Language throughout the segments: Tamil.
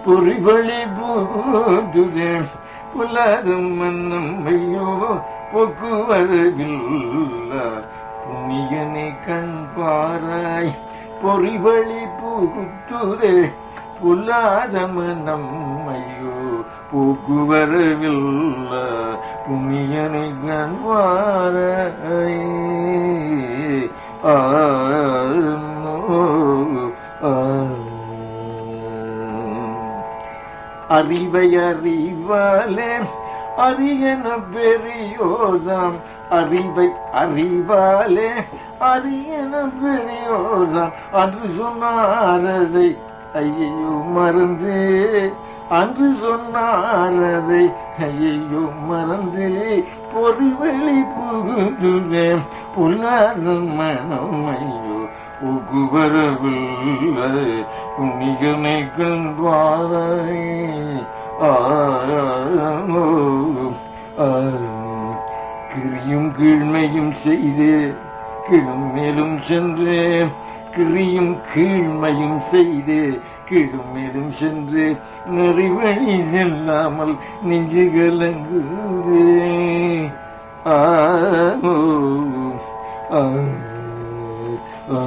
பொறிவழி பூதுதே புலதும் மன்னம்மையோ போக்குவரவில்ல புண்ணியனை கண் பாராய் பொறிவழி புகுத்துதே புல்லாதம நம்மையோ போக்குவரவில்ல புண்ணியனை கண் பாராய் ஆ ஆ அறிவை அறிவாலே அரியன பெரியோதாம் அறிவை அறிவாலே அரியன பெரியோதாம் அன்று சொன்னாரதை ஐயோ மறந்து அன்று சொன்னாரதை ஐயோ மறந்து பொறிவெளி புகுதுவே புல்லாத மனம் ஐயோ புகுவரவில்லை புனிகனை கண்பாரை கிரியும் கீழ்மையும் செய்து கிழும் மேலும் சென்று கிரியும் கீழ்மையும் செய்து கிழும் மேலும் சென்று நெறிவழி செல்லாமல் நெஞ்சு கலங்குதே ஆ ஓ, ஆ ஆ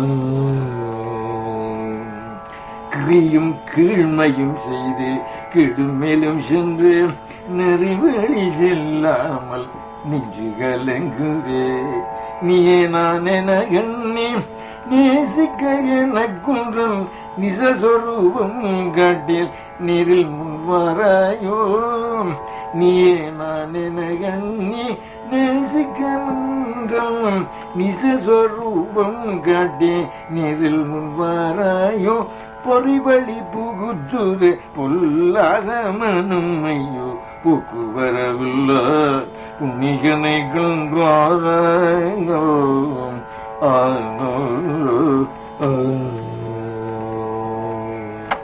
கிரியும் கீழ்மையும் செய்து கெடுமேலும் சென்று நெறிவழி செல்லாமல் நெஞ்சு கலங்குதே நீயே நான் என எண்ணி நேசிக்க எனக்குன்றும் நிசஸ்வரூபம் காட்டில் நீரில் முன்வராயோ நீயே நான் என எண்ணி நேசிக்க முன்றும் நிசஸ்வரூபம் காட்டி நீரில் முன்வராயோ பொறிவழி புகுத்துது பொல்லாத மனம் ஐயோ போக்குவரவில்லை புனிகனை கண்பாரோ ஆனோ